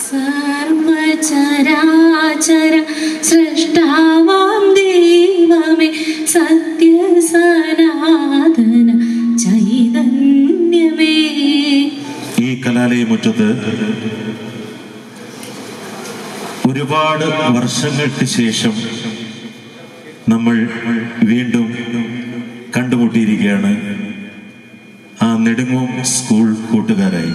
സർവചരാചര സൃഷ്ടാവാം ദൈവമേ സത്യസനാതന ചൈതന്യമേ ഈ കലാലയമുറ്റത്ത് ഒരുപാട് വർഷങ്ങൾക്ക് ശേഷം നമ്മൾ വീണ്ടും കണ്ടുമുട്ടിയിരിക്കുകയാണ് ആ നെടുങ്ങോം സ്കൂൾ കൂട്ടുകാരായി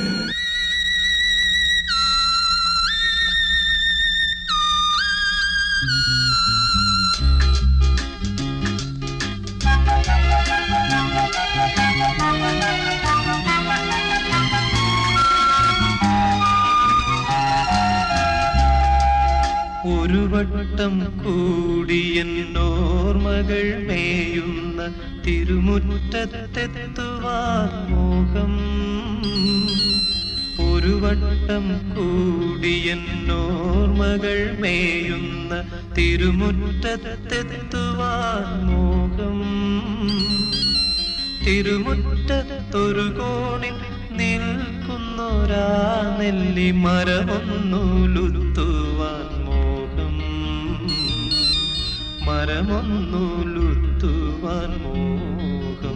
ഒരു വട്ടം കൂടിയെന്നോർമകൾ മേയുന്ന തിരുമുറ്റത്തെത്തുവാൻ മോഹം ഒരു വട്ടം കൂടിയെന്നോർമകൾ മേയുന്ന തിരുമുറ്റത്തെത്തുവാൻ മോഹം തിരുമുറ്റത്തൊരു കോണിൽ നിൽക്കുന്നൊരാ നെല്ലി മരമൊന്നുലുത്തുവാൻ മോഹം മരമൊന്നുലുത്തുവാൻ മോഹം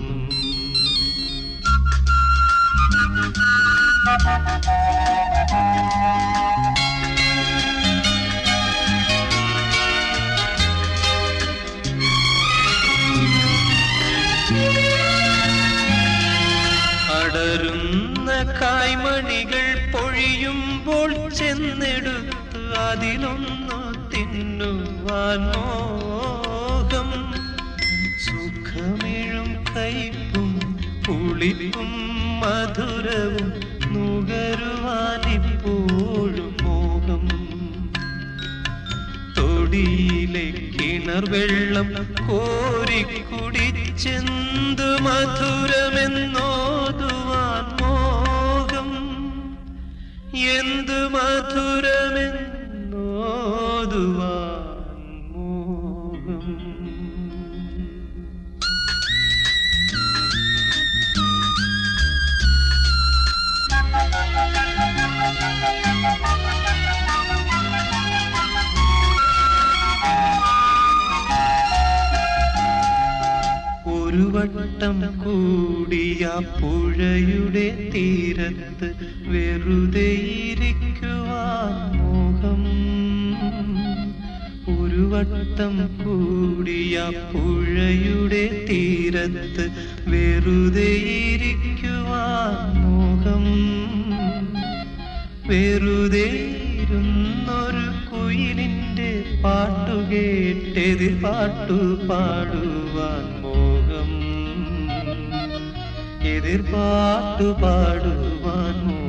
അടരുന്ന കായ്മണികൾ പൊഴിയുമ്പോൾ ചെന്നെടുത്ത് അതിലൊന്നു തിന്നുവാൻ മോഹം സുഖമിഴും കയ്പും പുളിപ്പും മധുരവും നുകരുവാനിപ്പോഴും മോഹം തൊടിയിലെ കിണർ വെള്ളം കോരിക്കുടിച്ചെന്ത് മധുരമെന്നോതുവാൻ മോഹം എന്ത് മധുരമെന്നോതുവാൻ മോഹം ഒരു വട്ടം കൂടിയ പുഴയുടെ തീരത്ത് വെറുതെ ഇരിക്കുവാൻ മോഹം ഒരു വട്ടം കൂടിയ പുഴയുടെ തീരത്ത് വെറുതെ ഇരിക്കുവാൻ മോഹം വെറുതെ ഇരുന്നൊരു കുയിലിന്റെ പാട്ടുകേട്ടെതിർ പാട്ടു പാടുവാൻ മോഹം എതിർ പാട്ടു പാടുവാൻ മോഹം